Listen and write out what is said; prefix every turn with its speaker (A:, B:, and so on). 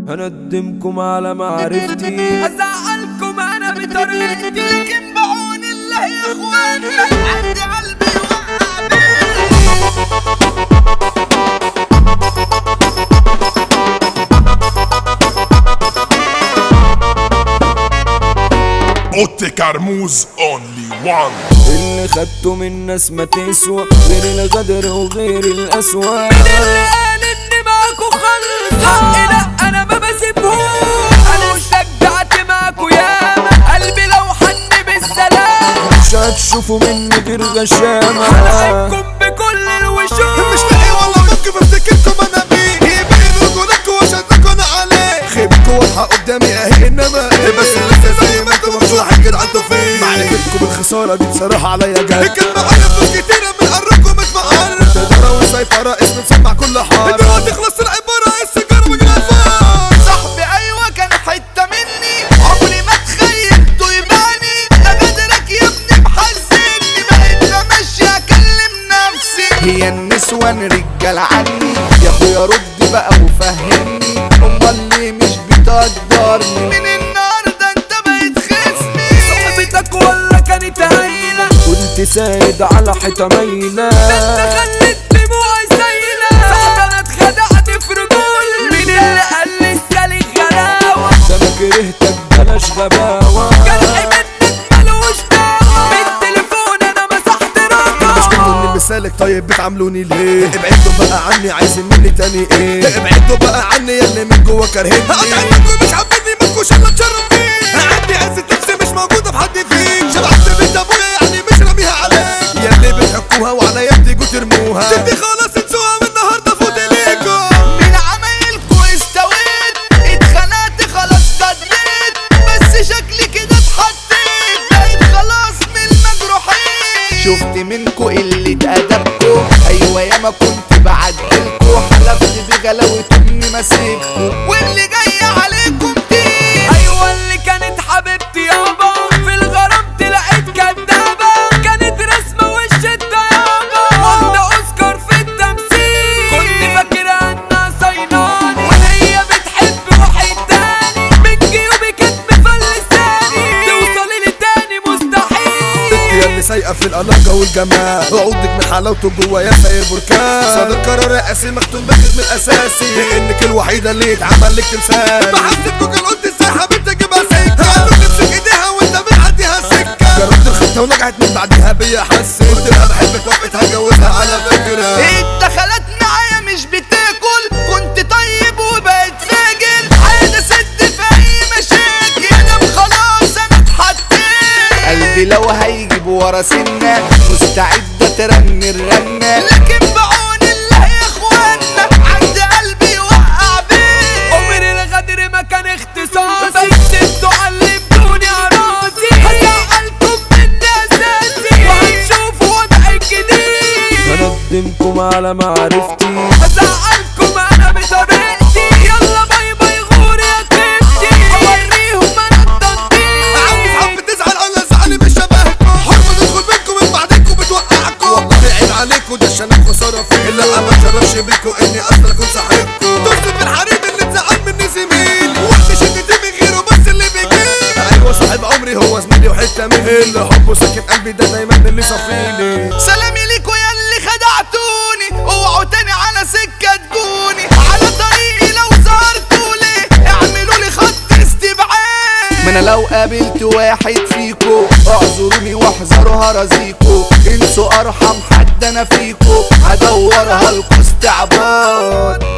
A: هندمكم على معرفتي
B: ازعلكم انا بطريقتي لكن بعون الله يا اخوانا عندي قلبي وقع بيه
C: اوتي كرموز اونلي وان
A: اللي خدته من ناس ما تسوى غير الغدر وغير الأسوأ
B: اللي قال اني معاكوا خلص حقي لا انا ما بسيبهوش انا استجدعت معاكوا ياما قلبي لو حن بالسلام
A: مش هتشوفوا مني غير غشامة
B: هلعبكم بكل الوشوش
D: مش لاقي والله موقف افتكركم انا بيه يبين رجولكم وشدكم انا عليه خيبكم واضحة قدامي اهي انما ايه بس لسه زي ما انتم مفتوح كده انتوا فين معرفتكم الخسارة دي بصراحة عليا جاي كان معايا فلوس كتيرة من قركم مش مقر تقدروا والسيطرة اسم مسمع كل حارة دلوقتي خلصت العبارة السيجارة والجلافة
B: صاحبي ايوه كان حته مني عمري ما تخيلته يباني ده غدرك يا ابني محزني بقيت ماشي اكلم نفسي
D: هي النسوان رجال عني يا اخويا رد بقى وفهمني امال ليه مش بتقدرني
B: من النهارده انت بقيت خصمي صاحبتك ولا كانت هايله
A: كنت سايد على حيطة مايلة
B: انت خليت دموعي سايله صعب انا اتخدعت في رجول مين اللي قال لي السالك غلاوه
A: ده انا كرهتك بلاش غباوة
B: جرحي منك ملوش دعوه بالتليفون انا مسحت
D: مش كنتوا
B: رقم
D: اني مسالك طيب بتعاملوني ليه ابعدوا بقى عني عايزين مني تاني ايه ابعدوا بقى عني يا اللي من جوا كارهني هقطعكم مش حابيني مالكوش الا تشرفني عندي عزة نفسي مش موجودة في حد فيك شبعت بنت ابويا يعني مش راميها عليك يا اللي بتحكوها وعليا بتيجوا ترموها سيبني خلاص انسوها من النهارده فوت ليكم
B: من عمايلكوا استويت اتخنقت خلاص ضديت بس شكلي كده اتحطيت بقيت خلاص من المجروحين
D: شفت منكو قلة أدبكو أيوة ياما كنت بعدلكو حلفت بغلاوة أمي ماسككو
B: واللي جاي عليكم دي ايوه اللي كانت حبيبتي يابا في الغرام طلعت كدابه كانت رسمه وش الديابه واخده اوسكار في التمثيل كنت فاكره انها صيناني وهي بتحب واحد تاني من جيوبي كانت مفلساني توصلي لي تاني مستحيل
D: يا اللي سايقة في الألقة والجمال عقودك من حلاوته جوا يا ساير بركان صادق قرار رئاسي مختوم باخد من الأساسي لأنك الوحيدة اللي اتعمل لك تمثال بحسب جوجل قلت ازاي حبيبتي اجيبها سكة قالوا تمسك ايديها وانت بتعديها سكة جربت الخطة ونجحت من بعديها بيا حسيت قلت لها بحبك وافقت هجوزها على فكرة
B: الدخلات معايا مش بتاكل كنت طيب وبقيت فاجر عادة سد في اي مشاكل انا خلاص انا اتحطيت
D: قلبي لو هيجيب ورا سنة مستعدة ترن الرنة
B: لكن بعون الله يا اخوانا عند قلبي وقع بيه عمر الغدر ما كان اختصاص بس انتوا علمتوني عراسي هزعلكم من اساسي وهتشوفوا وضع الجديد
A: هندمكم على معرفتي
B: هزعلكم انا بطريقتي يلا باي باي غور يا كبتي اوريهم انا التنطيط
D: عندي صحاب بتزعل انا زعلي مش شبهكم حرمة تدخل بينكم من بعدكم بتوقعكم والله عيب عليكم ده عشان خسارة فيكم لا ما اتشرفش بيكم اني اصلا اكون صاحبكم دوست في الحريم اللي اتزعل مني زميل وقت شدتي من غيره بس اللي بيجيب ايوه صاحب عمري هو زميلي وحتة مني اللي حبه ساكن قلبي ده دايما اللي صفيني
B: سلامي ليكوا يا اللي خدعتوني اوعوا تاني على سكة تجوني على طريقي لو ظهرتولي اعملوا لي خط استبعاد
D: ما انا لو قابلت واحد فيكو اعذروني واحذروا هرزيكو انسوا ارحم حد انا فيكو هدورها لكو استعباط